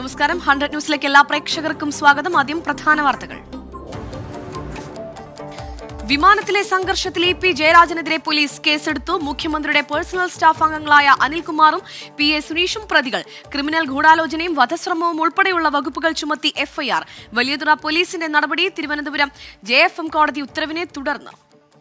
നമസ്കാരം ഹൺഡ്രഡ് ന്യൂസിലേക്ക് എല്ലാ പ്രേക്ഷകർക്കും സ്വാഗതം ആദ്യം പ്രധാന വാർത്തകൾ വിമാനത്തിലെ സംഘർഷത്തിൽ ഇ പി ജയരാജനെതിരെ പോലീസ് കേസെടുത്തു മുഖ്യമന്ത്രിയുടെ പേഴ്സണൽ സ്റ്റാഫ് അംഗങ്ങളായ അനിൽകുമാറും പി എ സുനീഷും പ്രതികൾ ക്രിമിനൽ ഗൂഢാലോചനയും വധശ്രമവും ഉൾപ്പെടെയുള്ള വകുപ്പുകൾ ചുമത്തി എഫ്ഐആർ വലിയതുറ പോലീസിന്റെ നടപടി തിരുവനന്തപുരം ജെ എഫ് എം കോടതി ഉത്തരവിനെ തുടർന്ന്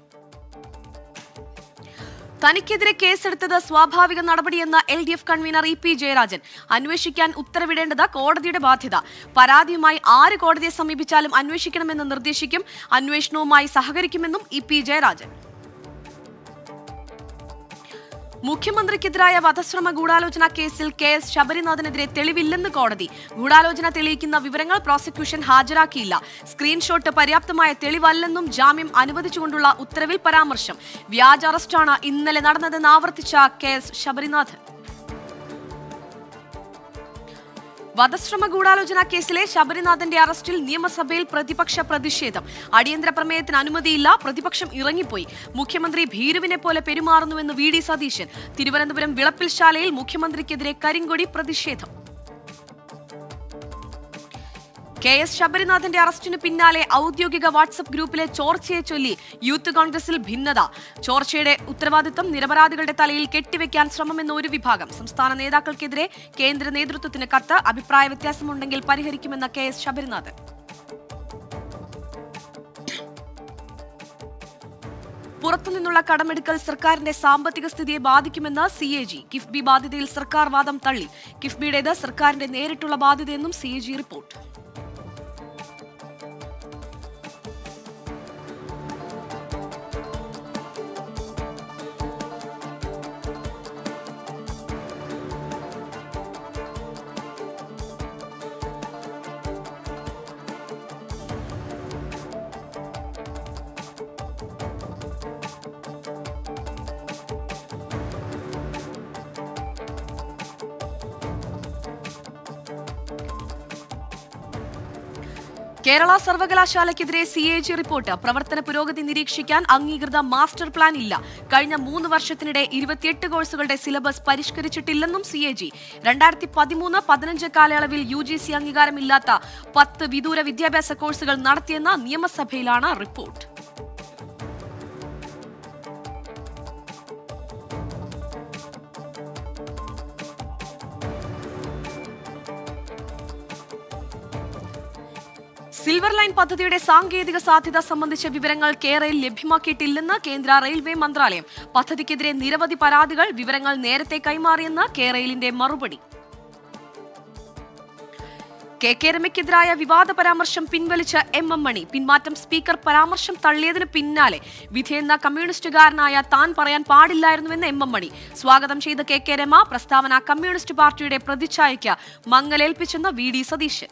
തനിക്കെതിരെ കേസെടുത്തത് സ്വാഭാവിക നടപടിയെന്ന L D F convener E P Jayarajan അന്വേഷിക്കാൻ ഉത്തരവിടേണ്ടത് കോടതിയുടെ ബാധ്യത പരാതിയുമായി ആര് കോടതിയെ സമീപിച്ചാലും അന്വേഷിക്കണമെന്ന് നിർദ്ദേശിക്കും അന്വേഷണവുമായി സഹകരിക്കുമെന്നും ഇ പി ജയരാജൻ മുഖ്യമന്ത്രിക്കെതിരായ വധശ്രമ ഗൂഢാലോചന കേസിൽ കെ എസ് ശബരിനാഥനെതിരെ തെളിവില്ലെന്ന് കോടതി ഗൂഢാലോചന തെളിയിക്കുന്ന വിവരങ്ങൾ പ്രോസിക്യൂഷൻ ഹാജരാക്കിയില്ല സ്ക്രീൻഷോട്ട് പര്യാപ്തമായ തെളിവല്ലെന്നും ജാമ്യം അനുവദിച്ചുകൊണ്ടുള്ള ഉത്തരവിൽ പരാമർശം വ്യാജ അറസ്റ്റാണ് ഇന്നലെ നടന്നതെന്ന് ആവർത്തിച്ച കെ എസ് ശബരിനാഥൻ വധശ്രമ ഗൂഢാലോചന കേസിലെ ശബരിനാഥന്റെ അറസ്റ്റിൽ നിയമസഭയിൽ പ്രതിപക്ഷ പ്രതിഷേധം അടിയന്തര പ്രമേയത്തിന് അനുമതിയില്ല പ്രതിപക്ഷം ഇറങ്ങിപ്പോയി മുഖ്യമന്ത്രി ഭീരുവിനെ പോലെ പെരുമാറുന്നുവെന്ന് വി ഡി സതീശൻ തിരുവനന്തപുരം വിളപ്പിൽശാലയിൽ മുഖ്യമന്ത്രിക്കെതിരെ കരിങ്കൊടി പ്രതിഷേധം കെ എസ് ശബരിനാഥന്റെ അറസ്റ്റിന് പിന്നാലെ ഔദ്യോഗിക വാട്സപ്പ് ഗ്രൂപ്പിലെ ചോർച്ചയെ ചൊല്ലി യൂത്ത് കോൺഗ്രസിൽ ഭിന്നത ചോർച്ചയുടെ ഉത്തരവാദിത്തം നിരപരാധികളുടെ തലയിൽ കെട്ടിവെക്കാൻ ശ്രമമെന്ന ഒരു വിഭാഗം സംസ്ഥാന നേതാക്കൾക്കെതിരെ കേന്ദ്ര നേതൃത്വത്തിന് കത്ത് അഭിപ്രായ വ്യത്യാസമുണ്ടെങ്കിൽ പരിഹരിക്കുമെന്ന കെ എസ് ശബരിനാഥൻ പുറത്തുനിന്നുള്ള കടമെടുക്കൽ സർക്കാരിന്റെ സാമ്പത്തിക സ്ഥിതിയെ ബാധിക്കുമെന്ന് സി എ ജി കിഫ്ബി ബാധ്യതയിൽ സർക്കാർ വാദം തള്ളി കിഫ്ബിയുടേത് സർക്കാരിന്റെ നേരിട്ടുള്ള ബാധ്യതയെന്നും C A G report Kerala സർവകലാശാലയ്ക്കെതിരെ സി എ ജി റിപ്പോർട്ട് പ്രവർത്തന പുരോഗതി നിരീക്ഷിക്കാൻ അംഗീകൃത മാസ്റ്റർ പ്ലാൻ ഇല്ല കഴിഞ്ഞ മൂന്ന് വർഷത്തിനിടെ ഇരുപത്തിയെട്ട് കോഴ്സുകളുടെ സിലബസ് പരിഷ്കരിച്ചിട്ടില്ലെന്നും സി എ ജി രണ്ടായിരത്തി പതിമൂന്ന് പതിനഞ്ച് കാലയളവിൽ യു ജി സി അംഗീകാരമില്ലാത്ത പത്ത് വിദൂര വിദ്യാഭ്യാസ കോഴ്സുകൾ നടത്തിയെന്ന നിയമസഭയിലാണ് റിപ്പോർട്ട് സിൽവർ ലൈൻ പദ്ധതിയുടെ സാങ്കേതിക സാധ്യത സംബന്ധിച്ച വിവരങ്ങൾ കേരയിൽ ലഭ്യമാക്കിയിട്ടില്ലെന്ന് കേന്ദ്ര റെയിൽവേ മന്ത്രാലയം പദ്ധതിക്കെതിരെ നിരവധി പരാതികൾ വിവരങ്ങൾ നേരത്തെ കൈമാറിയെന്ന് കേരയിലിന്റെ മറുപടി കെ കെ രമയ്ക്കെതിരായ വിവാദ പരാമർശം പിൻവലിച്ച എം എം മണി പിന്മാറ്റം സ്പീക്കർ പരാമർശം തള്ളിയതിന് പിന്നാലെ വിധിയെന്ന കമ്മ്യൂണിസ്റ്റുകാരനായ താൻ പറയാൻ പാടില്ലായിരുന്നുവെന്ന് എം എം മണി സ്വാഗതം ചെയ്ത കെ കെ രമ പ്രസ്താവന കമ്മ്യൂണിസ്റ്റ് പാർട്ടിയുടെ പ്രതിച്ഛായയ്ക്ക് മങ്ങലേൽപ്പിച്ചെന്ന് വി ഡി സതീശൻ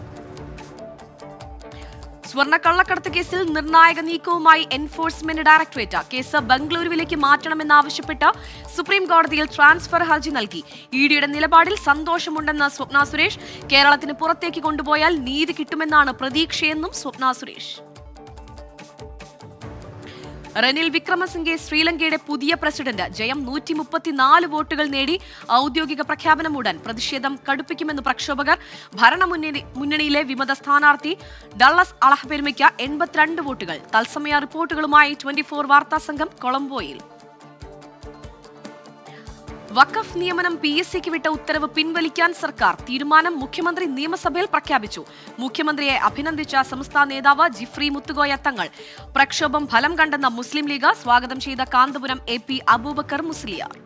സ്വർണ്ണ കള്ളക്കടത്ത് കേസിൽ നിർണായക നീക്കവുമായി എൻഫോഴ്സ്മെന്റ് ഡയറക്ടറേറ്റ് കേസ് ബംഗളൂരുവിലേക്ക് മാറ്റണമെന്നാവശ്യപ്പെട്ട് സുപ്രീം കോടതിയിൽ ട്രാൻസ്ഫർ ഹർജി നൽകി ഇഡിയുടെ നിലപാടിൽ സന്തോഷമുണ്ടെന്ന് സ്വപ്ന സുരേഷ് കേരളത്തിന് പുറത്തേക്ക് കൊണ്ടുപോയാൽ നീതി കിട്ടുമെന്നാണ് പ്രതീക്ഷയെന്നും സ്വപ്ന സുരേഷ് റനിൽ വിക്രമസിംഗെ ശ്രീലങ്കയുടെ പുതിയ പ്രസിഡന്റ് ജയം നൂറ്റി മുപ്പത്തിനാല് വോട്ടുകൾ നേടി ഔദ്യോഗിക പ്രഖ്യാപനമുടൻ പ്രതിഷേധം കടുപ്പിക്കുമെന്ന് പ്രക്ഷോഭകർ ഭരണമുന്നണി മുന്നണിയിലെ വിമത സ്ഥാനാർത്ഥി ഡള്ളസ് അളഹപെരുമയ്ക്ക് എൺപത്തിരണ്ട് വോട്ടുകൾ തത്സമയ റിപ്പോർട്ടുകളുമായി ട്വന്റി ഫോർ വാർത്താ സംഘം കൊളംബോയിൽ വഖഫ് നിയമനം പി എസ് സിക്ക് വിട്ട ഉത്തരവ് പിൻവലിക്കാൻ സർക്കാർ തീരുമാനം മുഖ്യമന്ത്രി നിയമസഭയിൽ പ്രഖ്യാപിച്ചു മുഖ്യമന്ത്രിയെ അഭിനന്ദിച്ച സംസ്ഥാന നേതാവ് ജിഫ്രി മുത്തുകോയ തങ്ങൾ പ്രക്ഷോഭം ഫലം കണ്ടെന്ന മുസ്ലിം ലീഗ് സ്വാഗതം ചെയ്ത Kanthapuram A P Abubakar Musliyar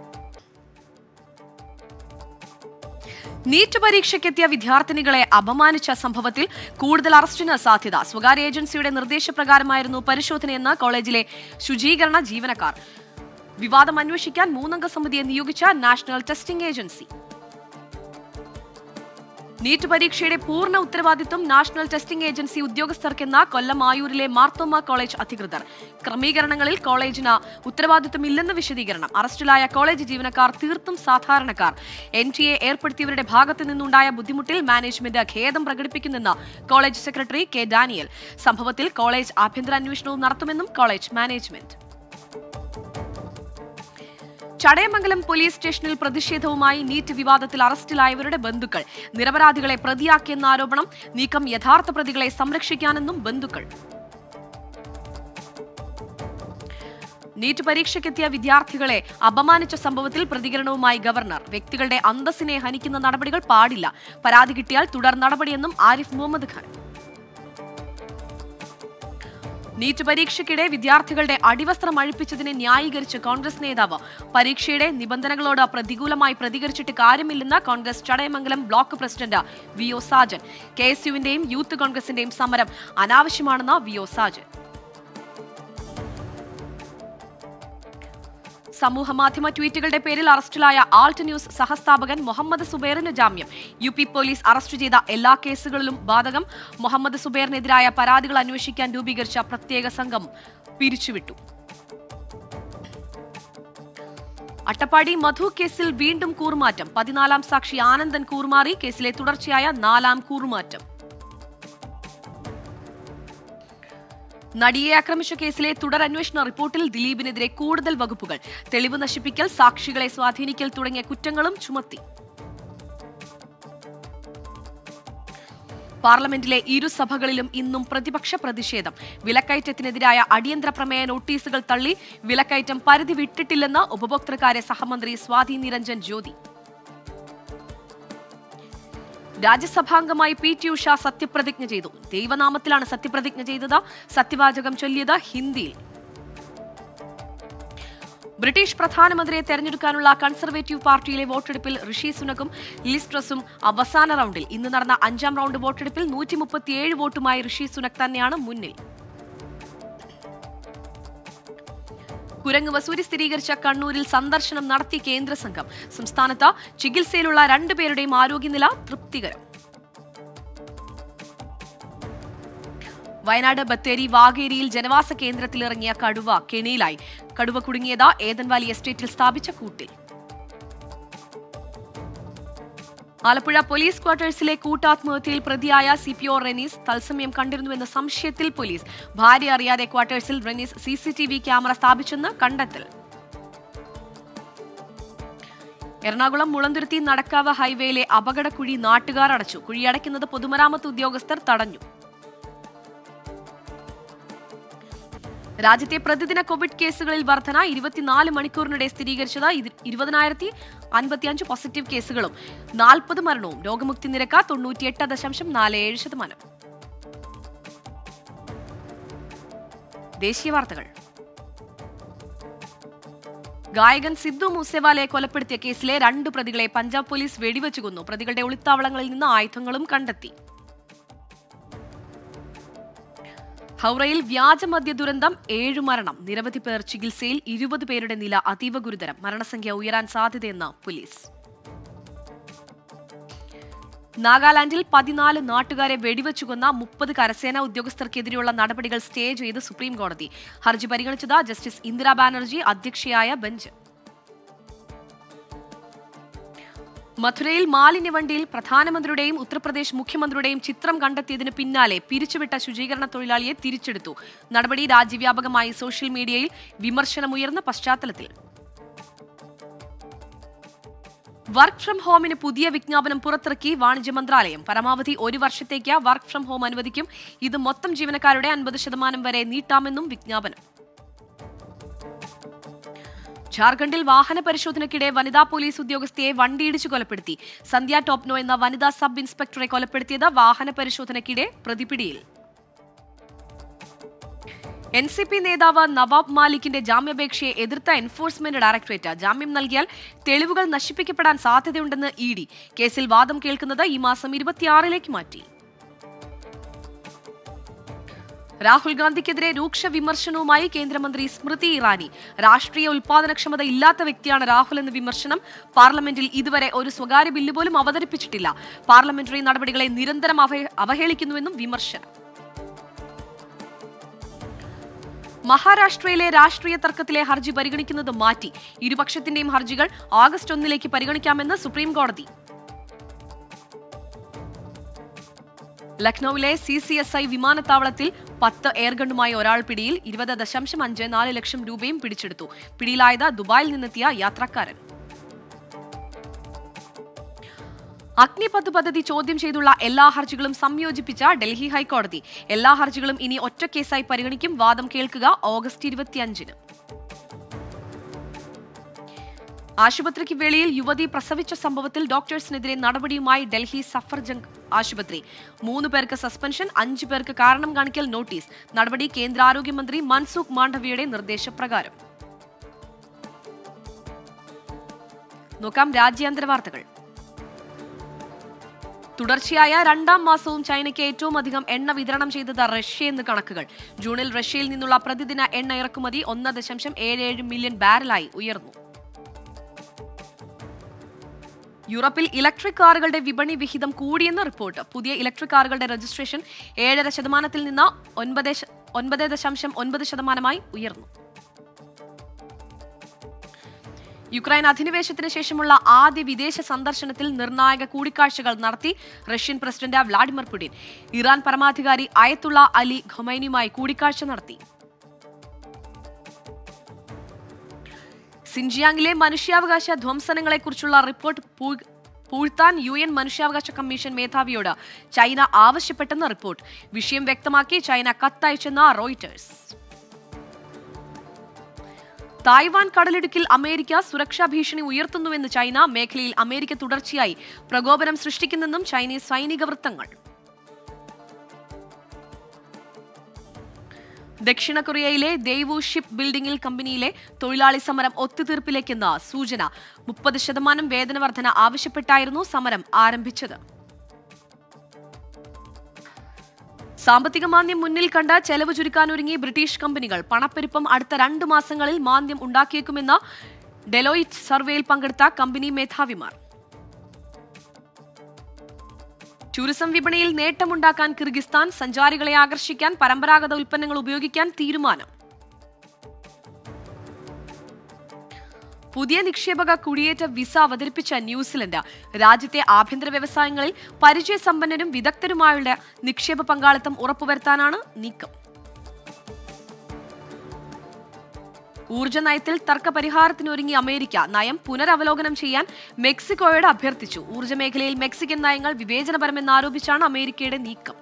NEET പരീക്ഷയ്ക്കെത്തിയ വിദ്യാർത്ഥിനികളെ അപമാനിച്ച സംഭവത്തിൽ കൂടുതൽ അറസ്റ്റിന് സാധ്യത സ്വകാര്യ ഏജൻസിയുടെ നിർദ്ദേശപ്രകാരമായിരുന്നു പരിശോധനയെന്ന് കോളേജിലെ ശുചീകരണ ജീവനക്കാർ വിവാദം അന്വേഷിക്കാൻ മൂന്നംഗ സമിതിയെ നിയോഗിച്ച നാഷണൽ ടെസ്റ്റിംഗ് ഏജൻസി നീറ്റ് പരീക്ഷയുടെ പൂർണ്ണ ഉത്തരവാദിത്വം നാഷണൽ ടെസ്റ്റിംഗ് ഏജൻസി ഉദ്യോഗസ്ഥർക്കെന്ന കൊല്ലം ആയൂരിലെ മാർത്തോമ കോളേജ് അധികൃതർ ക്രമീകരണങ്ങളിൽ കോളേജിന് ഉത്തരവാദിത്വമില്ലെന്ന് വിശദീകരണം അറസ്റ്റിലായ കോളേജ് ജീവനക്കാർ തീർത്തും സാധാരണക്കാർ എൻ ടി എ ഏർപ്പെടുത്തിയവരുടെ ഭാഗത്തു നിന്നുണ്ടായ ബുദ്ധിമുട്ടിൽ മാനേജ്മെന്റ് ഖേദം പ്രകടിപ്പിക്കുന്നെന്ന് കോളേജ് സെക്രട്ടറി കെ ഡാനിയൽ സംഭവത്തിൽ കോളേജ് ആഭ്യന്തര അന്വേഷണവും നടത്തുമെന്നും കോളേജ് മാനേജ്മെന്റ് ചടയമംഗലം പോലീസ് സ്റ്റേഷനിൽ പ്രതിഷേധവുമായി നീറ്റ് വിവാദത്തിൽ അറസ്റ്റിലായവരുടെ ബന്ധുക്കൾ നിരപരാധികളെ പ്രതിയാക്കിയെന്ന ആരോപണം നീക്കം യഥാർത്ഥ പ്രതികളെ സംരക്ഷിക്കാനെന്നും ബന്ധുക്കൾ നീറ്റ് പരീക്ഷയ്ക്കെത്തിയ വിദ്യാർത്ഥികളെ അപമാനിച്ച സംഭവത്തിൽ പ്രതികരണവുമായി ഗവർണർ വ്യക്തികളുടെ അന്തസ്സിനെ ഹനിക്കുന്ന നടപടികൾ പാടില്ല പരാതി കിട്ടിയാൽ തുടർ നടപടിയെന്നും ആരിഫ് മുഹമ്മദ് ഖാൻ നീറ്റ് പരീക്ഷയ്ക്കിടെ വിദ്യാർത്ഥികളുടെ അടിവസ്ത്രം അഴിപ്പിച്ചതിനെ ന്യായീകരിച്ച് കോൺഗ്രസ് നേതാവ് പരീക്ഷയുടെ നിബന്ധനകളോട് പ്രതികൂലമായി പ്രതികരിച്ചിട്ട് കാര്യമില്ലെന്ന് Congress Chadayamangalam block president V O Sajan K S യുവിന്റെയും യൂത്ത് കോൺഗ്രസിന്റെയും സമരം അനാവശ്യമാണെന്ന് വി ഒ സാജൻ സമൂഹ മാധ്യമ ട്വീറ്റുകളുടെ പേരിൽ അറസ്റ്റിലായ ആൾട്ട് ന്യൂസ് സഹസ്ഥാപകൻ മുഹമ്മദ് സുബൈറിന് ജാമ്യം യു പി പോലീസ് അറസ്റ്റ് ചെയ്ത എല്ലാ കേസുകളിലും ബാധകം മുഹമ്മദ് സുബൈറിനെതിരായ പരാതികൾ അന്വേഷിക്കാൻ രൂപീകരിച്ച പ്രത്യേക സംഘം പിരിച്ചുവിട്ടു അട്ടപ്പാടി മധു കേസിൽ വീണ്ടും കൂറുമാറ്റം പതിനാലാം സാക്ഷി ആനന്ദൻ കൂറുമാറി കേസിലെ തുടർച്ചയായ നാലാം കൂറുമാറ്റം നടിയെ ആക്രമിച്ച കേസിലെ തുടരന്വേഷണ റിപ്പോർട്ടിൽ ദിലീപിനെതിരെ കൂടുതൽ വകുപ്പുകൾ തെളിവ് നശിപ്പിക്കൽ സാക്ഷികളെ സ്വാധീനിക്കൽ തുടങ്ങിയ കുറ്റങ്ങളും ചുമത്തി പാർലമെന്റിലെ ഇരുസഭകളിലും ഇന്നും പ്രതിപക്ഷ പ്രതിഷേധം വിലക്കയറ്റത്തിനെതിരായ അടിയന്തര പ്രമേയ നോട്ടീസുകൾ തള്ളി വിലക്കയറ്റം പരിധി വിട്ടിട്ടില്ലെന്ന് ഉപഭോക്തൃകാര്യ സഹമന്ത്രി സ്വാതി നിരഞ്ജൻ ജ്യോതി രാജ്യസഭാംഗമായി പി ടി ഉഷ സത്യപ്രതിജ്ഞ ചെയ്തു ദൈവനാമത്തിലാണ് സത്യപ്രതിജ്ഞ ചെയ്തത് സത്യവാചകം ചൊല്ലിയത് ഹിന്ദിയിൽ ബ്രിട്ടീഷ് പ്രധാനമന്ത്രിയെ തെരഞ്ഞെടുക്കാനുള്ള കൺസർവേറ്റീവ് പാർട്ടിയിലെ വോട്ടെടുപ്പിൽ ഋഷി സുനകും ലിസ് ട്രസും അവസാന റൗണ്ടിൽ ഇന്ന് നടന്ന അഞ്ചാം റൗണ്ട് വോട്ടെടുപ്പിൽ നൂറ്റി മുപ്പത്തിയേഴ് വോട്ടുമായി ഋഷി സുനക് തന്നെയാണ് മുന്നിൽ കുരങ്ങ് വസൂരി സ്ഥിരീകരിച്ച കണ്ണൂരിൽ സന്ദർശനം നടത്തി കേന്ദ്ര സംഘം സംസ്ഥാനത്ത് ചികിത്സയിലുള്ള രണ്ടുപേരുടെയും ആരോഗ്യനില തൃപ്തികരം വയനാട് ബത്തേരി വാഗേരിയിൽ ജനവാസ കേന്ദ്രത്തിലിറങ്ങിയ കടുവ കെണിയിലായി കടുവ കുടുങ്ങിയത് ഏതൻവാലി എസ്റ്റേറ്റിൽ സ്ഥാപിച്ച കൂട്ടിൽ ആലപ്പുഴ പോലീസ് ക്വാർട്ടേഴ്സിലെ കൂട്ടാത്മഹത്യയിൽ പ്രതിയായ സി പി ഒ റെനീസ് തത്സമയം കണ്ടിരുന്നുവെന്ന സംശയത്തിൽ പോലീസ് ഭാര്യ അറിയാതെ ക്വാർട്ടേഴ്സിൽ Renis C C T V camera സ്ഥാപിച്ചെന്ന് കണ്ടെത്തൽ എറണാകുളം മുളന്തുരുത്തി നടക്കാവ് ഹൈവേയിലെ അപകടക്കുഴി നാട്ടുകാർ അടച്ചു കുഴിയടയ്ക്കുന്നത് പൊതുമരാമത്ത് ഉദ്യോഗസ്ഥർ തടഞ്ഞു രാജ്യത്തെ പ്രതിദിന കോവിഡ് കേസുകളിൽ വർധന ഇരുപത്തിനാല് മണിക്കൂറിനിടെ സ്ഥിരീകരിച്ചത് ഇരു- ഇരുപതിനായിരത്തി അൻപത്തിയഞ്ച് പോസിറ്റീവ് കേസുകളും നാൽപ്പത് മരണവും രോഗമുക്തി നിരക്ക് തൊണ്ണൂറ്റിയെട്ട് ദശാംശം നാല് ഏഴ് ശതമാനം ദേശീയ വാർത്തകൾ ഗായകൻ സിദ്ധു മൂസേവാലയെ കൊലപ്പെടുത്തിയ കേസിലെ രണ്ട് പ്രതികളെ പഞ്ചാബ് പോലീസ് വെടിവെച്ചു കൊന്നു പ്രതികളുടെ ഒളിത്താവളങ്ങളിൽ നിന്ന് ആയുധങ്ങളും കണ്ടെത്തി ഹൗറയിൽ വ്യാജമദ്യ ദുരന്തം ഏഴു മരണം നിരവധി പേർ ചികിത്സയിൽ ഇരുപത് പേരുടെ നില അതീവ ഗുരുതരം മരണസംഖ്യ ഉയരാൻ സാധ്യതയെന്ന് പോലീസ് നാഗാലാൻഡിൽ പതിനാല് നാട്ടുകാരെ വെടിവെച്ചു കൊന്ന മുപ്പത് കരസേനാ ഉദ്യോഗസ്ഥർക്കെതിരെയുള്ള നടപടികൾ സ്റ്റേ ചെയ്ത് സുപ്രീം കോടതി ഹർജി പരിഗണിച്ചത് ജസ്റ്റിസ് ഇന്ദിരാ ബാനർജി അധ്യക്ഷയായ ബെഞ്ച് മഥുരയിൽ മാലിന്യവണ്ടിയിൽ പ്രധാനമന്ത്രിയുടെയും ഉത്തർപ്രദേശ് മുഖ്യമന്ത്രിയുടെയും ചിത്രം കണ്ടെത്തിയതിന് പിന്നാലെ പിരിച്ചുവിട്ട ശുചീകരണ തൊഴിലാളിയെ തിരിച്ചെടുത്തു നടപടി രാജ്യവ്യാപകമായി സോഷ്യൽ മീഡിയയിൽ വിമർശനമുയർന്ന പശ്ചാത്തലത്തിൽ വർക്ക് ഫ്രം ഹോമിന് പുതിയ വിജ്ഞാപനം പുറത്തിറക്കി വാണിജ്യ മന്ത്രാലയം പരമാവധി ഒരു വർഷത്തേക്ക് വർക്ക് ഫ്രം ഹോം അനുവദിക്കും ഇത് മൊത്തം ജീവനക്കാരുടെ അൻപത് ശതമാനം വരെ നീട്ടാമെന്നും വിജ്ഞാപനം ജാർഖണ്ഡിൽ വാഹന പരിശോധനയ്ക്കിടെ വനിതാ പോലീസ് ഉദ്യോഗസ്ഥയെ വണ്ടിയിടിച്ച് കൊലപ്പെടുത്തി സന്ധ്യ ടോപ്നോ എന്ന വനിതാ സബ് ഇൻസ്പെക്ടറെ കൊലപ്പെടുത്തിയത് വാഹന പരിശോധനയ്ക്കിടെ പ്രതിപിടിയിൽ എൻ സി പി നേതാവ് നവാബ് മാലിക്കിന്റെ ജാമ്യാപേക്ഷയെ എതിർത്ത എൻഫോഴ്സ്മെന്റ് ഡയറക്ടറേറ്റ് ജാമ്യം നൽകിയാൽ തെളിവുകൾ നശിപ്പിക്കപ്പെടാൻ സാധ്യതയുണ്ടെന്ന് ഇ ഡി കേസിൽ വാദം കേൾക്കുന്നത് ഈ മാസം ഇരുപത്തിയാറിലേക്ക് മാറ്റി രാഹുൽ ഗാന്ധിക്കെതിരെ രൂക്ഷ വിമർശനവുമായി കേന്ദ്രമന്ത്രി സ്മൃതി ഇറാനി രാഷ്ട്രീയ ഉൽപാദനക്ഷമത ഇല്ലാത്ത വ്യക്തിയാണ് രാഹുൽ എന്ന വിമർശനം പാർലമെന്റിൽ ഇതുവരെ ഒരു സ്വകാര്യ ബില്ല് പോലും അവതരിപ്പിച്ചിട്ടില്ല പാർലമെന്ററി നടപടികളെ നിരന്തരം അവഹേ- അവഹേളിക്കുന്നുവെന്നും വിമർശനം മഹാരാഷ്ട്രയിലെ രാഷ്ട്രീയ തർക്കത്തിലെ ഹർജി പരിഗണിക്കുന്നത് മാറ്റി ഇരുപക്ഷത്തിന്റെയും ഹർജികൾ ആഗസ്റ്റ് ഒന്നിലേക്ക് പരിഗണിക്കാമെന്ന് സുപ്രീം കോടതി ലക്നൌവിലെ സി സി എസ് ഐ വിമാനത്താവളത്തിൽ പത്ത് എയർഗണ്ണുമായി ഒരാൾ പിടിയിൽ ഇരുപത് ദശാംശം അഞ്ച് നാല് ലക്ഷം രൂപയും പിടിച്ചെടുത്തു പിടിയിലായത് ദുബായിൽ നിന്നെത്തിയ യാത്രക്കാരൻ അഗ്നിപഥ് പദ്ധതി ചോദ്യം ചെയ്തുള്ള എല്ലാ ഹർജികളും സംയോജിപ്പിച്ച ഡൽഹി ഹൈക്കോടതി എല്ലാ ഹർജികളും ഇനി ഒറ്റ കേസായി പരിഗണിക്കും വാദം കേൾക്കുക ഓഗസ്റ്റ് ഇരുപത്തിയഞ്ചിന് ആശുപത്രിക്ക് വെളിയിൽ യുവതി പ്രസവിച്ച സംഭവത്തിൽ ഡോക്ടേഴ്സിനെതിരെ നടപടിയുമായി ഡൽഹി സഫർജംഗ് ആശുപത്രി മൂന്ന് പേർക്ക് സസ്പെൻഷൻ അഞ്ചു പേർക്ക് കാരണം കാണിക്കൽ നോട്ടീസ് നടപടി കേന്ദ്ര ആരോഗ്യമന്ത്രി മൻസുഖ് മാണ്ഡവ്യയുടെ നിർദ്ദേശപ്രകാരം നോക്കാം രാജ്യാന്തര വാർത്തകൾ തുടർച്ചയായ രണ്ടാം മാസവും ചൈനയ്ക്ക് ഏറ്റവും അധികം എണ്ണ വിതരണം ചെയ്തത് റഷ്യ എന്ന് കണക്കുകൾ ജൂണിൽ റഷ്യയിൽ നിന്നുള്ള പ്രതിദിന എണ്ണ ഇറക്കുമതി ഒന്ന് ദശാംശം ഏഴ് ഏഴ് മില്യൺ ബാരലായി ഉയർന്നു യൂറോപ്പിൽ ഇലക്ട്രിക് കാറുകളുടെ വിപണി വിഹിതം കൂടിയെന്ന് റിപ്പോർട്ട് പുതിയ ഇലക്ട്രിക് കാറുകളുടെ രജിസ്ട്രേഷൻ ഏഴര ശതമാനത്തിൽ നിന്ന് ഒൻപത് ശ- ഒൻപത് ദശാംശം ഒൻപത് ശതമാനമായി ഉയർന്നു യുക്രൈൻ അധിനിവേശത്തിന് ശേഷമുള്ള ആദ്യ വിദേശ സന്ദർശനത്തിൽ നിർണായക കൂടിക്കാഴ്ചകൾ നടത്തി Russian president Vladimir Putin Iran പരമാധികാരി അയത്തുള്ള അലി ഖൊമൈനിയുമായി കൂടിക്കാഴ്ച നടത്തി സിൻജിയാങ്ങിലെ മനുഷ്യാവകാശ ധ്വംസനങ്ങളെക്കുറിച്ചുള്ള റിപ്പോർട്ട് പൂ- പൂഴ്ത്താൻ യു എൻ മനുഷ്യാവകാശ കമ്മീഷൻ മേധാവിയോട് ചൈന ആവശ്യപ്പെട്ടെന്ന് റിപ്പോർട്ട് വിഷയം വ്യക്തമാക്കി ചൈന കത്തയച്ചെന്ന റോയിറ്റേഴ്സ് തായ്വാൻ കടലിടുക്കിൽ അമേരിക്ക സുരക്ഷാ ഭീഷണി ഉയർത്തുന്നുവെന്ന് ചൈന മേഖലയിൽ അമേരിക്ക തുടർച്ചയായി പ്രകോപനം സൃഷ്ടിക്കുന്നെന്നും ചൈനീസ് സൈനിക വൃത്തങ്ങൾ ദക്ഷിണ കൊറിയയിലെ ദെയ്വു ഷിപ്പ് ബിൽഡിംഗിൽ കമ്പനിയിലെ തൊഴിലാളി സമരം ഒത്തുതീർപ്പിലേക്കെന്ന സൂചന മുപ്പത് ശതമാനം വേതന വർധന ആവശ്യപ്പെട്ടായിരുന്നു സമരം ആരംഭിച്ചത് സാമ്പത്തിക മാന്ദ്യം മുന്നിൽ കണ്ട് ചെലവ് ചുരുക്കാനൊരുങ്ങി ബ്രിട്ടീഷ് കമ്പനികൾ പണപ്പെരുപ്പം അടുത്ത രണ്ട് മാസങ്ങളിൽ മാന്ദ്യം ഉണ്ടാക്കിയേക്കുമെന്ന ഡെലോയിറ്റ് സർവേയിൽ പങ്കെടുത്ത കമ്പനി മേധാവിമാർ ടൂറിസം വിപണിയിൽ നേട്ടമുണ്ടാക്കാൻ കിർഗിസ്ഥാൻ സഞ്ചാരികളെ ആകർഷിക്കാൻ പരമ്പരാഗത ഉൽപ്പന്നങ്ങൾ ഉപയോഗിക്കാൻ തീരുമാനം പുതിയ നിക്ഷേപക കുടിയേറ്റ വിസ അവതരിപ്പിച്ച ന്യൂസിലൻഡ് രാജ്യത്തെ ആഭ്യന്തര വ്യവസായങ്ങളിൽ പരിചയസമ്പന്നരും വിദഗ്ധരുമായുള്ള നിക്ഷേപ പങ്കാളിത്തം ഉറപ്പുവരുത്താനാണ് നീക്കം ഊർജ്ജ നയത്തിൽ തർക്കപരിഹാരത്തിനൊരുങ്ങി അമേരിക്ക നയം പുനരവലോകനം ചെയ്യാൻ മെക്സിക്കോയോട് അഭ്യർത്ഥിച്ചു ഊർജ്ജ മേഖലയിൽ മെക്സിക്കൻ നയങ്ങൾ വിവേചനപരമെന്നാരോപിച്ചാണ് അമേരിക്കയുടെ നീക്കം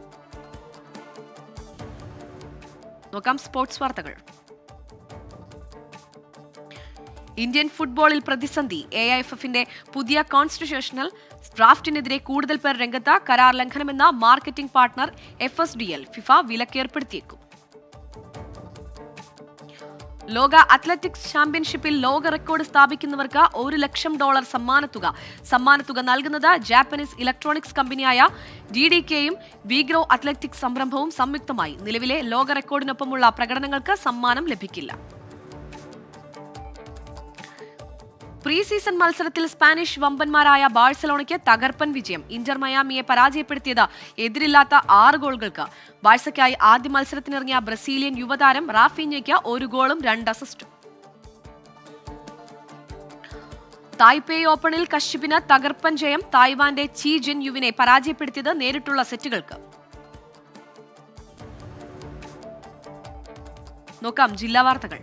നോക്കാം സ്പോർട്സ് വാർത്തകൾ ഇന്ത്യൻ ഫുട്ബോളിൽ പ്രതിസന്ധി എ ഐ എഫ് എഫിന്റെ പുതിയ കോൺസ്റ്റിറ്റ്യൂഷണൽ ഡ്രാഫ്റ്റിനെതിരെ കൂടുതൽ പേർ രംഗത്ത് കരാർ ലംഘനമെന്ന marketing partner F S D L FIFA വിലക്കേർപ്പെടുത്തിയേക്കും ലോക അത്ലറ്റിക്സ് ചാമ്പ്യൻഷിപ്പിൽ ലോക റെക്കോർഡ് സ്ഥാപിക്കുന്നവർക്ക് ഒരു ലക്ഷം ഡോളർ സമ്മാനത്തുക സമ്മാനത്തുക നൽകുന്നത് ജാപ്പനീസ് ഇലക്ട്രോണിക്സ് കമ്പനിയായ ഡി ഡി കെയും വീഗ്രോ അത്ലറ്റിക്സ് സംരംഭവും സംയുക്തമായി നിലവിലെ ലോക റെക്കോർഡിനൊപ്പമുള്ള പ്രകടനങ്ങൾക്ക് സമ്മാനം ലഭിക്കില്ല പ്രീ സീസൺ മത്സരത്തിൽ സ്പാനിഷ് വമ്പന്മാരായ ബാഴ്സലോണയ്ക്ക് തകർപ്പൻ വിജയം ഇന്റർ മയാമിയെ പരാജയപ്പെടുത്തിയത് എതിരില്ലാത്ത ആറ് ഗോളുകൾക്ക് ബാഴ്സയ്ക്കായി ആദ്യ മത്സരത്തിനിറങ്ങിയ ബ്രസീലിയൻ യുവതാരം റാഫീഞ്ഞയ്ക്ക് ഒരു ഗോളും രണ്ട് അസിസ്റ്റും തായ്പേയ് ഓപ്പണിൽ കശ്യപിന് തകർപ്പൻ ജയം തായ്വാന്റെ ചി ജിൻ യുവിനെ പരാജയപ്പെടുത്തിയത് നേരിട്ടുള്ള സെറ്റുകൾക്ക് നോക്കാം ജില്ലാ വാർത്തകൾ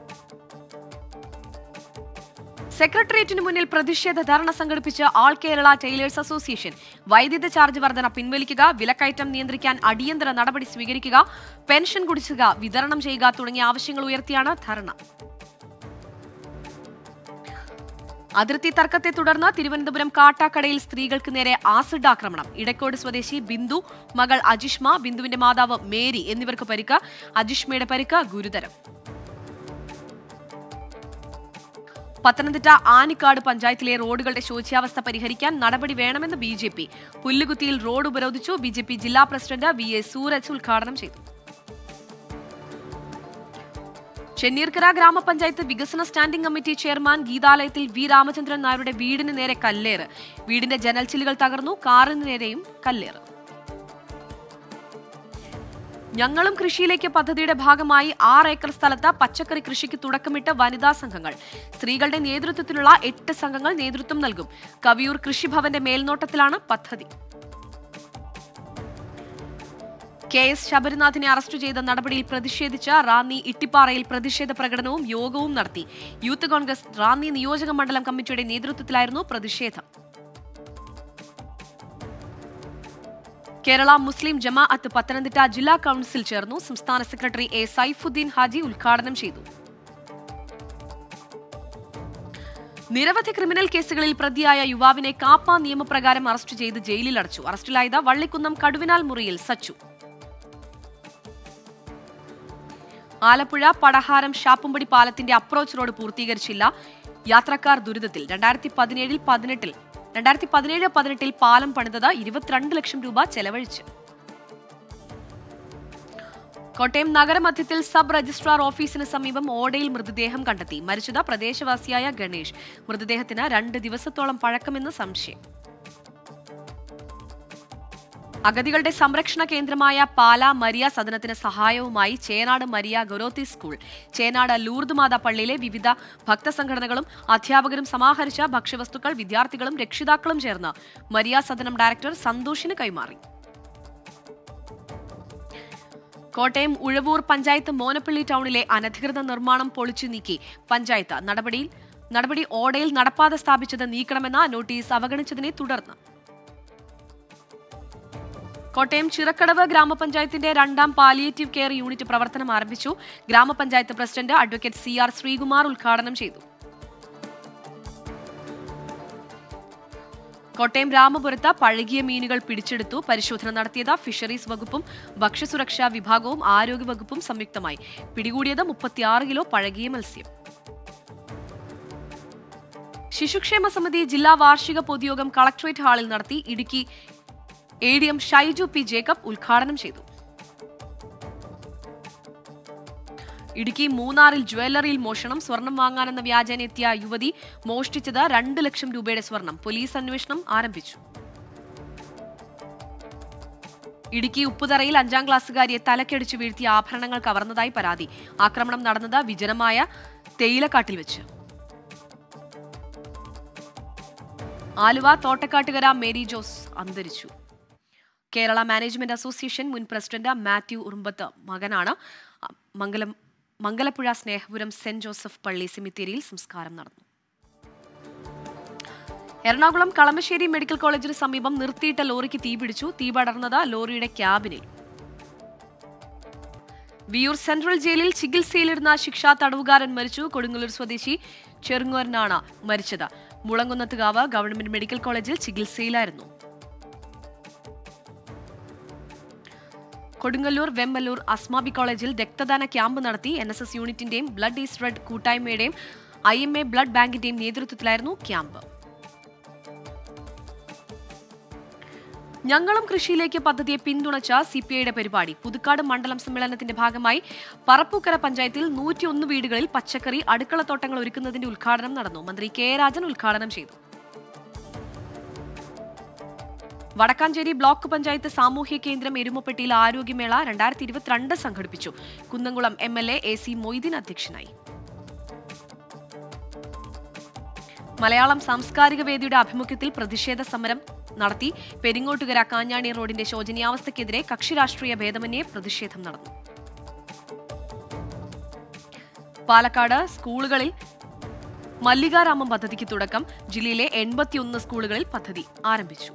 സെക്രട്ടേറിയറ്റിന് മുന്നിൽ പ്രതിഷേധ ധർണ സംഘടിപ്പിച്ച ആൾ കേരള ടൈലേഴ്സ് അസോസിയേഷൻ വൈദ്യുത ചാർജ് വർധന പിൻവലിക്കുക വിലക്കയറ്റം നിയന്ത്രിക്കാൻ അടിയന്തര നടപടി സ്വീകരിക്കുക പെൻഷൻ കുടിശ്ശിക വിതരണം ചെയ്യുക തുടങ്ങിയ ആവശ്യങ്ങൾ ഉയർത്തിയാണ് ധർണ അതിർത്തി തർക്കത്തെ തുടർന്ന് തിരുവനന്തപുരം കാട്ടാക്കടയിൽ സ്ത്രീകൾക്ക് നേരെ ആസിഡ് ആക്രമണം ഇടക്കോട് സ്വദേശി ബിന്ദു മകൾ അജിഷ്മ ബിന്ദുവിന്റെ മാതാവ് മേരി എന്നിവർക്ക് പരിക്ക് അജിഷ്മയുടെ പരിക്ക് ഗുരുതരം പത്തനംതിട്ട ആനിക്കാട് പഞ്ചായത്തിലെ റോഡുകളുടെ ശോച്യാവസ്ഥ പരിഹരിക്കാൻ നടപടി വേണമെന്ന് ബി ജെ പി പുല്ലുകുത്തിയിൽ റോഡ് ഉപരോധിച്ചു ബി ജെ പി ജില്ലാ പ്രസിഡന്റ് വി എ സൂരജ് ഉദ്ഘാടനം ചെയ്തു ചെന്നീർക്കര ഗ്രാമപഞ്ചായത്ത് വികസന സ്റ്റാൻഡിംഗ് കമ്മിറ്റി ചെയർമാൻ ഗീതാലയത്തിൽ വി രാമചന്ദ്രൻ നായരുടെ വീടിന് നേരെ കല്ലേറ് വീടിന്റെ ജനൽച്ചില്ലുകൾ തകർന്നു കാറിന് നേരെയും കല്ലേറ് ഞങ്ങളും കൃഷിയിലേക്ക് പദ്ധതിയുടെ ഭാഗമായി ആറ് ഏക്കർ സ്ഥലത്ത് പച്ചക്കറി കൃഷിക്ക് തുടക്കമിട്ട് വനിതാ സംഘങ്ങൾ സ്ത്രീകളുടെ നേതൃത്വത്തിലുള്ള എട്ട് സംഘങ്ങൾ നേതൃത്വം നൽകും കവിയൂർ കൃഷിഭവന്റെ മേൽനോട്ടത്തിലാണ് പദ്ധതി കെ എസ് ശബരിനാഥിനെ അറസ്റ്റ് ചെയ്ത നടപടിയിൽ പ്രതിഷേധിച്ച റാന്നി ഇട്ടിപ്പാറയിൽ പ്രതിഷേധ പ്രകടനവും യോഗവും നടത്തി യൂത്ത് കോൺഗ്രസ് റാന്നി നിയോജക മണ്ഡലം കമ്മിറ്റിയുടെ നേതൃത്വത്തിലായിരുന്നു പ്രതിഷേധം കേരള മുസ്ലിം ജമാഅത്ത് പത്തനംതിട്ട ജില്ലാ കൌൺസിൽ ചേർന്നു സംസ്ഥാന സെക്രട്ടറി എ സൈഫുദ്ദീൻ ഹാജി ഉദ്ഘാടനം ചെയ്തു നിരവധി ക്രിമിനൽ കേസുകളിൽ പ്രതിയായ യുവാവിനെ കാപ്പ നിയമപ്രകാരം അറസ്റ്റ് ചെയ്ത് ജയിലിൽ അടച്ചു അറസ്റ്റിലായത് വള്ളിക്കുന്നം കടുവിനാൽ മുറിയിൽ സച്ചു ആലപ്പുഴ പടഹാരം ഷാപ്പുംപടി പാലത്തിന്റെ അപ്രോച്ച് റോഡ് പൂർത്തീകരിച്ചില്ല യാത്രക്കാർ ദുരിതത്തിൽ രണ്ടായിരത്തി പതിനേഴിൽ പതിനെട്ടിൽ രണ്ടായിരത്തി പതിനേഴ് പതിനെട്ടിൽ പാലം പണിതത് ഇരുപത്തിരണ്ട് ലക്ഷം രൂപ ചെലവഴിച്ച് കോട്ടയം നഗരമധ്യത്തിൽ സബ് രജിസ്ട്രാർ ഓഫീസിന് സമീപം ഓടയിൽ മൃതദേഹം കണ്ടെത്തി മരിച്ചത് പ്രദേശവാസിയായ ഗണേഷ് മൃതദേഹത്തിന് രണ്ട് ദിവസത്തോളം പഴക്കമെന്ന് സംശയം അഗതികളുടെ സംരക്ഷണ കേന്ദ്രമായ പാല മരിയ സദനത്തിന് സഹായവുമായി Chenad Maria Goretti school Chenad Lourdes Matha പള്ളിയിലെ വിവിധ ഭക്തസംഘടനകളും അധ്യാപകരും സമാഹരിച്ച ഭക്ഷ്യവസ്തുക്കൾ വിദ്യാർത്ഥികളും രക്ഷിതാക്കളും ചേർന്ന് മരിയ സദനം ഡയറക്ടർ സന്തോഷിന് കൈമാറി കോട്ടയം ഉഴവൂർ പഞ്ചായത്ത് മോനപ്പള്ളി ടൗണിലെ അനധികൃത നിർമ്മാണം പൊളിച്ചു നീക്കി പഞ്ചായത്ത് നടപടിയിൽ നടപടി ഓടയിൽ നടപ്പാതെ സ്ഥാപിച്ചത് നീക്കണമെന്ന നോട്ടീസ് അവഗണിച്ചതിനെ തുടർന്ന് കോട്ടയം ചിറക്കടവ് ഗ്രാമപഞ്ചായത്തിന്റെ രണ്ടാം പാലിയേറ്റീവ് കെയർ യൂണിറ്റ് പ്രവർത്തനം ആരംഭിച്ചു ഗ്രാമപഞ്ചായത്ത് president advocate C R Sreekumar ഉദ്ഘാടനം ചെയ്തു കോട്ടയം രാമപുരത്ത് പഴകിയ മീനുകൾ പിടിച്ചെടുത്തു പരിശോധന നടത്തിയത് ഫിഷറീസ് വകുപ്പും ഭക്ഷ്യസുരക്ഷാ വിഭാഗവും ആരോഗ്യ വകുപ്പും സംയുക്തമായി പിടികൂടിയത് മുപ്പത്തിയാറ് കിലോ പഴകിയ മത്സ്യം ശിശുക്ഷേമ സമിതി ജില്ലാ വാർഷിക പൊതുയോഗം കളക്ടറേറ്റ് ഹാളിൽ നടത്തി Idukki A D M Shaiju P Jacob ഉദ്ഘാടനം ചെയ്തു ഇടുക്കി മൂന്നാറിൽ ജ്വല്ലറിയിൽ മോഷണം സ്വർണം വാങ്ങാനെന്ന വ്യാജേന എത്തിയ യുവതി മോഷ്ടിച്ചത് രണ്ട് ലക്ഷം രൂപയുടെ സ്വർണം പോലീസ് അന്വേഷണം ആരംഭിച്ചു ഇടുക്കി ഉപ്പുതറയിൽ അഞ്ചാം ക്ലാസ്സുകാരിയെ തലക്കടിച്ചു വീഴ്ത്തിയ ആഭരണങ്ങൾ കവർന്നതായി പരാതി ആക്രമണം നടന്നത് വിജനമായ തേയിലക്കാട്ടിൽ വെച്ച് ആലുവ തോട്ടക്കാട്ടുകര മേരി ജോസ് അന്തരിച്ചു കേരള മാനേജ്മെന്റ് അസോസിയേഷൻ മുൻ പ്രസിഡന്റ് മാത്യു ഉറുമ്പത്ത് മകനാണ് മംഗലം മംഗലപ്പുഴ സ്നേഹപുരം സെന്റ് ജോസഫ് പള്ളി സെമിത്തേരിയിൽ സംസ്കാരം നടന്നു എറണാകുളം കളമശ്ശേരി മെഡിക്കൽ കോളേജിന് സമീപം നിർത്തിയിട്ട ലോറിക്ക് തീപിടിച്ചു തീ പടർന്നത് ലോറിയുടെ ക്യാബിനിൽ വിയൂർ സെൻട്രൽ ജയിലിൽ ചികിത്സയിലിരുന്ന ശിക്ഷാ തടവുകാരൻ മരിച്ചു കൊടുങ്ങല്ലൂർ സ്വദേശി ചെറുങ്ങോരനാണ് മരിച്ചത് മുളങ്കുന്നത്തുകാവ് ഗവൺമെന്റ് മെഡിക്കൽ കോളേജിൽ ചികിത്സയിലായിരുന്നു കൊടുങ്ങല്ലൂർ വെമ്മല്ലൂർ അസ്മാബി കോളേജിൽ രക്തദാന ക്യാമ്പ് നടത്തി എൻ എസ് എസ് യൂണിറ്റിന്റെയും ബ്ലഡ് ഈസ് റെഡ് കൂട്ടായ്മയുടെയും ഐ എം എ ബ്ലഡ് ബാങ്കിന്റെയും നേതൃത്വത്തിലായിരുന്നു ക്യാമ്പ് ഞങ്ങളും കൃഷിയിലേക്ക് പദ്ധതിയെ പിന്തുണച്ച സി പി ഐയുടെ പരിപാടി പുതുക്കാട് മണ്ഡലം സമ്മേളനത്തിന്റെ ഭാഗമായി പറപ്പൂക്കര പഞ്ചായത്തിൽ നൂറ്റിയൊന്ന് വീടുകളിൽ പച്ചക്കറി അടുക്കളത്തോട്ടങ്ങൾ ഒരുക്കുന്നതിന്റെ ഉദ്ഘാടനം നടന്നു മന്ത്രി കെ രാജൻ ഉദ്ഘാടനം ചെയ്തു വടക്കാഞ്ചേരി ബ്ലോക്ക് പഞ്ചായത്ത് സാമൂഹ്യ കേന്ദ്രം എരുമപ്പെട്ടിയിൽ ആരോഗ്യമേള രണ്ടായിരത്തി ഇരുപത്തിരണ്ട് സംഘടിപ്പിച്ചു Kunnamkulam M L A A C Moideen അധ്യക്ഷനായി മലയാളം സാംസ്കാരിക വേദിയുടെ ആഭിമുഖ്യത്തിൽ പ്രതിഷേധ സമരം നടത്തി പെരിങ്ങോട്ടുകര കാഞ്ഞാണി റോഡിന്റെ ശോചനീയാവസ്ഥയ്ക്കെതിരെ കക്ഷി രാഷ്ട്രീയ ഭേദമന്യേ പ്രതിഷേധം നടന്നു പാലക്കാട് സ്കൂളുകളിൽ മല്ലികാരാമം പദ്ധതിക്ക് തുടക്കം ജില്ലയിലെ എൺപത്തിയൊന്ന് സ്കൂളുകളിൽ പദ്ധതി ആരംഭിച്ചു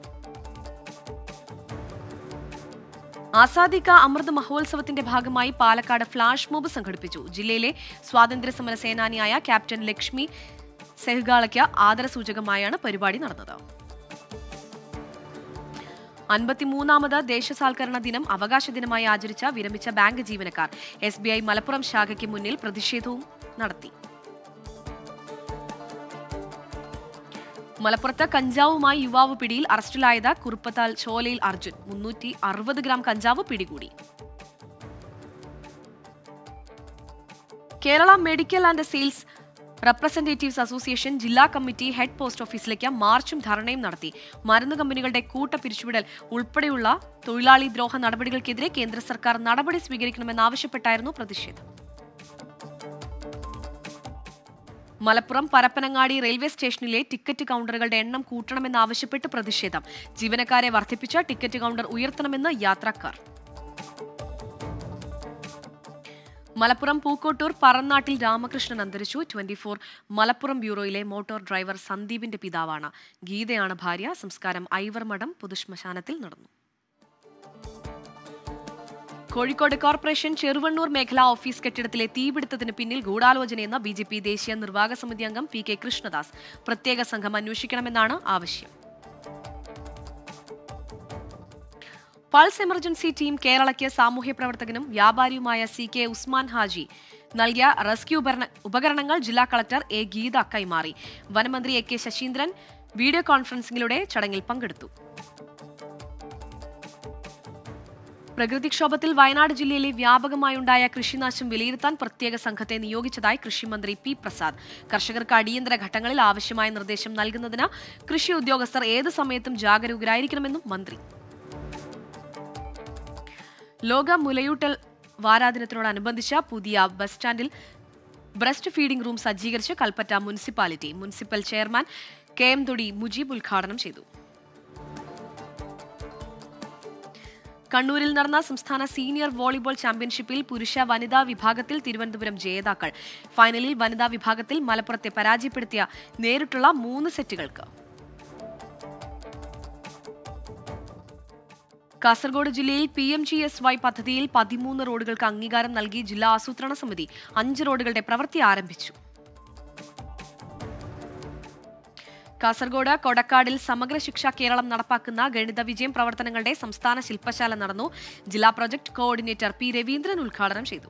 ആസാദി കാ അമൃത് മഹോത്സവത്തിന്റെ ഭാഗമായി പാലക്കാട് ഫ്ലാഷ് മോബ് സംഘടിപ്പിച്ചു ജില്ലയിലെ സ്വാതന്ത്ര്യ സമര സേനാനിയായ ക്യാപ്റ്റൻ ലക്ഷ്മി സെഹ്ഗാളയ്ക്ക് ആദരസൂചകമായാണ് പരിപാടി നടന്നത് അൻപത്തിമൂന്നാമത് ദേശസാൽക്കരണ ദിനം അവകാശ ദിനമായി ആചരിച്ച വിരമിച്ച ബാങ്ക് ജീവനക്കാർ എസ് ബി ഐ മലപ്പുറം ശാഖയ്ക്ക് മുന്നിൽ പ്രതിഷേധവും നടത്തി മലപ്പുറത്ത് കഞ്ചാവുമായി യുവാവ് പിടിയിൽ അറസ്റ്റിലായത് കുറുപ്പത്താൽ ചോലയിൽ അർജുൻ മുന്നൂറ്റി അറുപത് ഗ്രാം കഞ്ചാവ് പിടികൂടി Kerala medical and sales representatives association ജില്ലാ കമ്മിറ്റി ഹെഡ് പോസ്റ്റ് ഓഫീസിലേക്ക് മാർച്ചും ധർണയും നടത്തി മരുന്ന് കമ്പനികളുടെ കൂട്ട പിരിച്ചുവിടൽ ഉൾപ്പെടെയുള്ള തൊഴിലാളി ദ്രോഹ നടപടികൾക്കെതിരെ കേന്ദ്ര സർക്കാർ നടപടി സ്വീകരിക്കണമെന്നാവശ്യപ്പെട്ടായിരുന്നു പ്രതിഷേധം മലപ്പുറം പരപ്പനങ്ങാടി റെയിൽവേ സ്റ്റേഷനിലെ ടിക്കറ്റ് കൗണ്ടറുകളുടെ എണ്ണം കൂട്ടണമെന്നാവശ്യപ്പെട്ട് പ്രതിഷേധം ജീവനക്കാരെ വർദ്ധിപ്പിച്ച ടിക്കറ്റ് കൗണ്ടർ ഉയർത്തണമെന്ന് യാത്രക്കാർ മലപ്പുറം പൂക്കോട്ടൂർ പറന്നാട്ടിൽ രാമകൃഷ്ണൻ അന്തരിച്ചു ട്വന്റി ഫോർ മലപ്പുറം ബ്യൂറോയിലെ മോട്ടോർ ഡ്രൈവർ സന്ദീപിന്റെ പിതാവാണ് ഗീതയാണ് ഭാര്യ സംസ്കാരം ഐവർ മഠം പൊതുശ്മശാനത്തിൽ നടന്നു കോഴിക്കോട് കോർപ്പറേഷൻ ചെറുവണ്ണൂർ മേഖലാ ഓഫീസ് കെട്ടിടത്തിലെ തീപിടുത്തത്തിന് പിന്നിൽ ഗൂഢാലോചനയെന്ന ബി ജെ പി ദേശീയ നിർവാഹക സമിതി അംഗം പി കെ കൃഷ്ണദാസ് പ്രത്യേക സംഘം അന്വേഷിക്കണമെന്നാണ് ആവശ്യം പൾസ് എമർജൻസി ടീം കേരളയ്ക്ക് സാമൂഹ്യ പ്രവർത്തകനും വ്യാപാരിയുമായ സി കെ ഉസ്മാൻ ഹാജി നൽകിയ റെസ്ക്യൂ ഉപകരണ- ഉപകരണങ്ങൾ ജില്ലാ കളക്ടർ എ ഗീത കൈമാറി വനമന്ത്രി എ കെ ശശീന്ദ്രൻ വീഡിയോ കോൺഫറൻസിംഗിലൂടെ ചടങ്ങിൽ പങ്കെടുത്തു പ്രകൃതിക്ഷോഭത്തിൽ വയനാട് ജില്ലയിലെ വ്യാപകമായുണ്ടായ കൃഷിനാശം വിലയിരുത്താൻ പ്രത്യേക സംഘത്തെ നിയോഗിച്ചതായി കൃഷിമന്ത്രി പി പ്രസാദ് കർഷകർക്ക് അടിയന്തര ഘട്ടങ്ങളിൽ ആവശ്യമായ നിർദ്ദേശം നൽകുന്നതിന് കൃഷി ഉദ്യോഗസ്ഥർ ഏത് സമയത്തും ജാഗരൂകരായിരിക്കണമെന്നും മന്ത്രി ലോക മുലയൂട്ടൽ വാരാദിനത്തിനോടനുബന്ധിച്ച പുതിയ ബസ് സ്റ്റാൻഡിൽ ബ്രസ്റ്റ് ഫീഡിംഗ് റൂം സജ്ജീകരിച്ച് Kalpetta municipality municipal chairman K M Thodi Mujeeb ഉദ്ഘാടനം ചെയ്തു കണ്ണൂരിൽ നടന്ന സംസ്ഥാന സീനിയർ വോളിബോൾ ചാമ്പ്യൻഷിപ്പിൽ പുരുഷ വനിതാ വിഭാഗത്തിൽ തിരുവനന്തപുരം ജേതാക്കൾ ഫൈനലിൽ വനിതാ വിഭാഗത്തിൽ മലപ്പുറത്തെ പരാജയപ്പെടുത്തിയ നേരിട്ടുള്ള മൂന്ന് സെറ്റുകൾക്ക് കാസർഗോഡ് ജില്ലയിൽ P M G S Y പദ്ധതിയിൽ പതിമൂന്ന് റോഡുകൾക്ക് അംഗീകാരം നൽകി ജില്ലാ ആസൂത്രണ സമിതി അഞ്ച് റോഡുകളുടെ പ്രവൃത്തി ആരംഭിച്ചു കാസർഗോഡ് കൊടക്കാടിൽ സമഗ്ര ശിക്ഷ കേരളം നടപ്പാക്കുന്ന ഗണിത വിജയം പ്രവർത്തനങ്ങളുടെ സംസ്ഥാന ശില്പശാല നടന്നു ജില്ലാ പ്രൊജക്ട് കോർഡിനേറ്റർ പി രവീന്ദ്രൻ ഉദ്ഘാടനം ചെയ്തു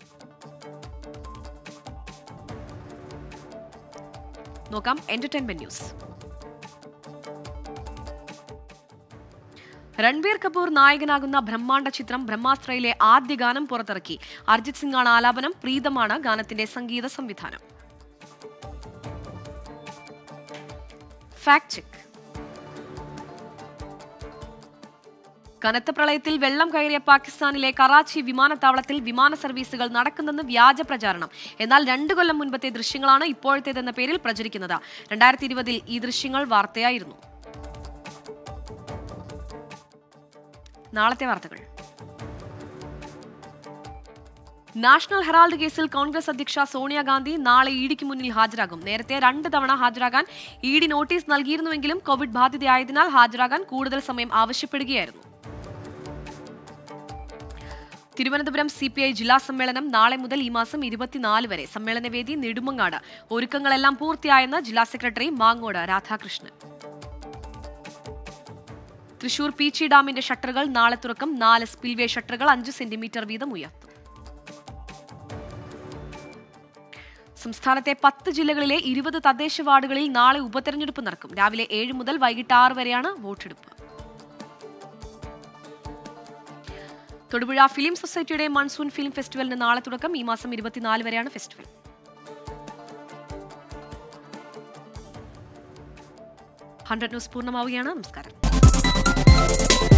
നോക്കാം എന്റർടൈൻമെന്റ് ന്യൂസ് രൺബീർ കപൂർ നായകനാകുന്ന ബ്രഹ്മാണ്ഡ ചിത്രം ബ്രഹ്മാസ്ത്രയിലെ ആദ്യ ഗാനം പുറത്തിറക്കി അർജിത് സിംഗാണ് ആലാപനം പ്രീതമാണ് ഗാനത്തിന്റെ സംഗീത സംവിധാനം ഫാക്ട് ചെക്ക് കനത്ത പ്രളയത്തിൽ വെള്ളം കയറിയ പാകിസ്ഥാനിലെ കറാച്ചി വിമാനത്താവളത്തിൽ വിമാന സർവീസുകൾ നടക്കുന്നെന്ന് വ്യാജ പ്രചാരണം എന്നാൽ രണ്ടു കൊല്ലം മുൻപത്തെ ദൃശ്യങ്ങളാണ് ഇപ്പോഴത്തേതെന്ന പേരിൽ പ്രചരിക്കുന്നത് രണ്ടായിരത്തി ഇരുപതിൽ ഈ ദൃശ്യങ്ങൾ വാർത്തയായിരുന്നു നാളത്തെ വാർത്തകൾ നാഷണൽ ഹെറാൾഡ് കേസിൽ കോൺഗ്രസ് അധ്യക്ഷ സോണിയാഗാന്ധി നാളെ ഇഡിക്ക് മുന്നിൽ ഹാജരാകും നേരത്തെ രണ്ട് തവണ ഹാജരാകാൻ ഇ ഡി നോട്ടീസ് നൽകിയിരുന്നുവെങ്കിലും കോവിഡ് ബാധിതയായതിനാൽ ഹാജരാകാൻ കൂടുതൽ സമയം ആവശ്യപ്പെടുകയായിരുന്നു തിരുവനന്തപുരം സി പി ഐ ജില്ലാ സമ്മേളനം നാളെ മുതൽ ഈ മാസം ഇരുപത്തിനാല് വരെ സമ്മേളനവേദി നെടുമങ്ങാട് ഒരുക്കങ്ങളെല്ലാം പൂർത്തിയായെന്ന് ജില്ലാ സെക്രട്ടറി മാങ്ങോട് രാധാകൃഷ്ണൻ തൃശൂർ പീച്ചി ഡാമിന്റെ ഷട്ടറുകൾ നാളെ തുറക്കും നാല് സ്പിൽവേ ഷട്ടറുകൾ അഞ്ച് സെന്റിമീറ്റർ വീതം ഉയർത്തും സംസ്ഥാനത്തെ പത്ത് ജില്ലകളിലെ ഇരുപത് തദ്ദേശ വാർഡുകളിൽ നാളെ ഉപതെരഞ്ഞെടുപ്പ് നടക്കും രാവിലെ ഏഴ് മുതൽ വൈകിട്ട് ആറ് വരെയാണ് വോട്ടെടുപ്പ് തൊടുപുഴ ഫിലിം സൊസൈറ്റിയുടെ മൺസൂൺ ഫിലിം ഫെസ്റ്റിവലിന് നാളെ തുടക്കം ഈ മാസം ഇരുപത്തിനാല് വരെയാണ് ഫെസ്റ്റിവൽ ഹൺഡ്രഡ് ന്യൂസ് പൂർണ്ണമാവുകയാണ് നമസ്കാരം